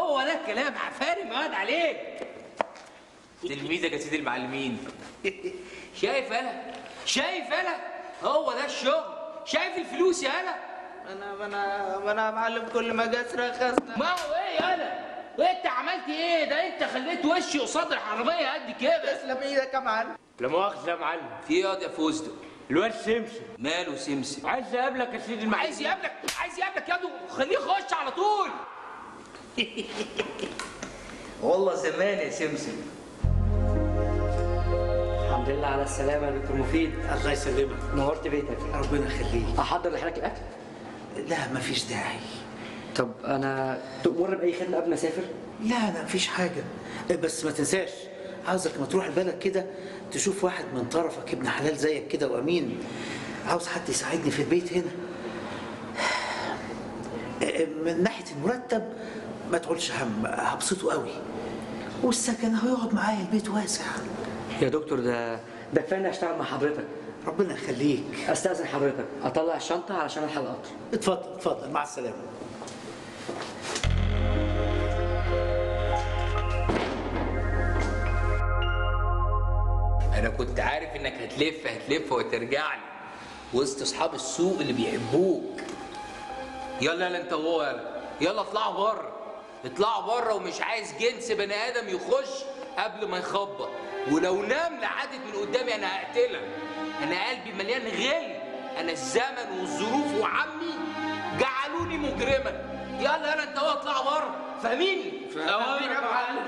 هو ده الكلام فارم واد عليك تلميذك يا سيدي المعلمين شايف انا شايف انا هو ده الشغل شايف الفلوس يا انا انا ما انا ما انا يا معلم كل ما جه اسرق خزنه ما هو ايه يا انا وانت عملت ايه ده انت خليت وشي قصاد الحراميه قد كده تسلم ايدك يا معلم لا مؤاخذة يا معلم في ايه ياض يا فوزدو الواد سمسم ماله سمسم عايز اقابلك يا سيدي المعلم عايز يقابلك عايز يقابلك ياض خليه يخش على طول والله زمان يا سمسم الحمد لله على السلامة يا دكتور مفيد الله يسلمك نورت بيتك ربنا يخليك أحضر لحضرتك الأكل لا مفيش داعي طب أنا تؤمر بأي خدمة قبل ما أسافر؟ لا لا مفيش حاجة بس ما تنساش عاوزك لما تروح البلد كده تشوف واحد من طرفك ابن حلال زيك كده وأمين عاوز حد يساعدني في البيت هنا من ناحية المرتب ما تقولش هم هبسطه قوي والسكن هيقعد معايا البيت واسع يا دكتور ده ده كفاية إني أشتغل مع حضرتك ربنا يخليك أستأذن حضرتك أطلع الشنطة علشان ألحق القطر اتفضل اتفضل مع السلامة انا كنت عارف انك هتلف هتلف وترجع لي وسط اصحاب السوق اللي بيحبوك يلا يلا انت وهو يلا يلا اطلعوا بره اطلعوا بره ومش عايز جنس بني ادم يخش قبل ما يخبط ولو نام لعدت من قدامي انا هقتلك انا قلبي مليان غل انا الزمن والظروف وعمي جعلوني مجرما يلا يلا انت وهو اطلعوا بره فاهميني فاهمين يا معلم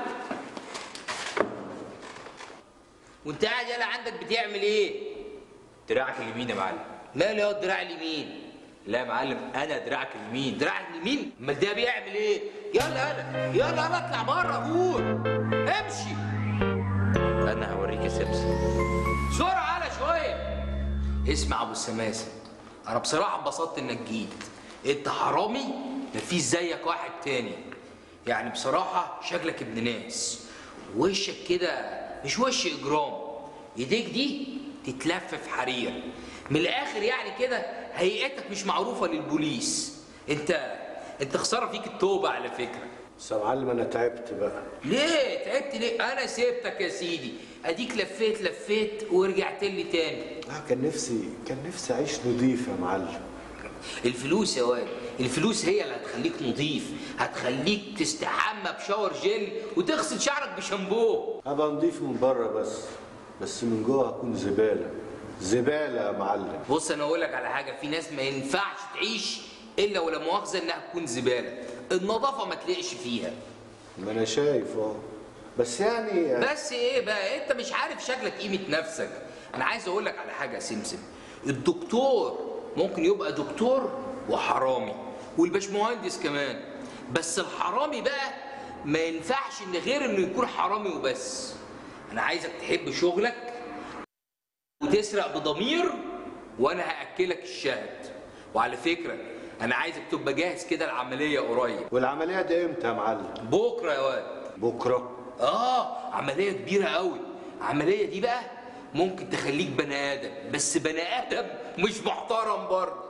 وانت قاعد يلا عندك بتعمل ايه؟ دراعك اليمين يا معلم ماله يا الدراع اليمين؟ لا يا معلم انا دراعك اليمين دراعك اليمين؟ امال ده بيعمل ايه؟ يلا يلا يلا يلا اطلع بره قول امشي انا هوريك يا سمسم بسرعه على شويه اسمع ابو السماسه انا بصراحه اتبسطت انك جيت انت حرامي مفيش زيك واحد تاني يعني بصراحه شكلك ابن ناس وشك كده مش وش اجرام ايديك دي تتلف في حرير من الاخر يعني كده هيئتك مش معروفه للبوليس انت انت خساره فيك التوبه على فكره بس يا معلم انا تعبت بقى ليه تعبت ليه انا سيبتك يا سيدي اديك لفيت لفيت ورجعت لي تاني لا كان نفسي كان نفسي اعيش نضيف يا معلم الفلوس يا واد الفلوس هي اللي هتخليك نظيف هتخليك تستحمى بشاور جل وتغسل شعرك بشامبو ابقى نضيف من بره بس بس من جوه هكون زباله زباله يا معلم بص انا اقول لك على حاجه في ناس ما ينفعش تعيش الا ولا مؤاخذه انها تكون زباله النظافه ما تلاقيش فيها ما انا شايف اه بس يعني بس ايه بقى انت مش عارف شكلك قيمه نفسك انا عايز اقول لك على حاجه يا سمسم الدكتور ممكن يبقى دكتور وحرامي والباشمهندس كمان بس الحرامي بقى ما ينفعش ان غير انه يكون حرامي وبس انا عايزك تحب شغلك وتسرق بضمير وانا هاكلك الشهد وعلى فكره انا عايزك تبقى جاهز كده العمليه قريب والعمليه دي امتى يا معلم بكره يا واد بكره اه عمليه كبيره قوي العمليه دي بقى ممكن تخليك بني ادم بس بني ادم مش محترم برضه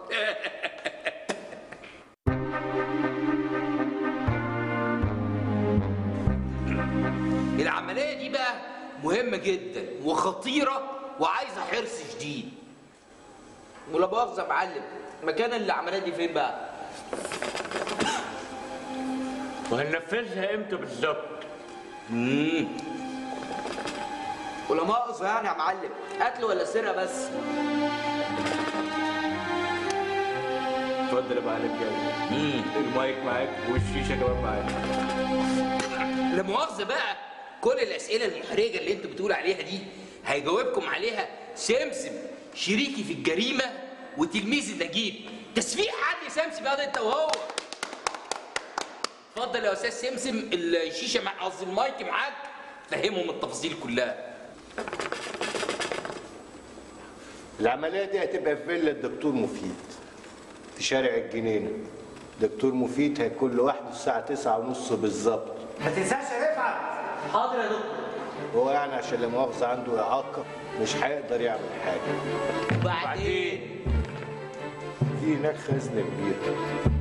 العمليه دي بقى مهمه جدا وخطيره وعايزه حرص شديد ولا مؤاخذه يا معلم مكان العمليه دي فين بقى؟ وهننفذها امتى بالظبط؟ امم ولا مؤاخذه يعني يا معلم قتل ولا سرقه بس؟ اتفضل يا معلم جاي امم المايك معاك والشيشه كمان معاك لا مؤاخذه بقى كل الاسئله المحرجه اللي انتوا بتقول عليها دي هيجاوبكم عليها سمسم شريكي في الجريمه وتلميذ نجيب تسفيح حد يا سمسم يا انت وهو اتفضل يا استاذ سمسم الشيشه مع قصدي المايك معاك فهمهم التفاصيل كلها العمليه دي هتبقى في فيلا الدكتور مفيد في شارع الجنينه دكتور مفيد هيكون لوحده الساعه تسعة ونص بالظبط ما تنساش يا رفعت حاضر يا دكتور هو يعني عشان لا مؤاخذه عنده اعاقه مش هيقدر يعمل حاجه وبعدين في هناك خزنه كبيره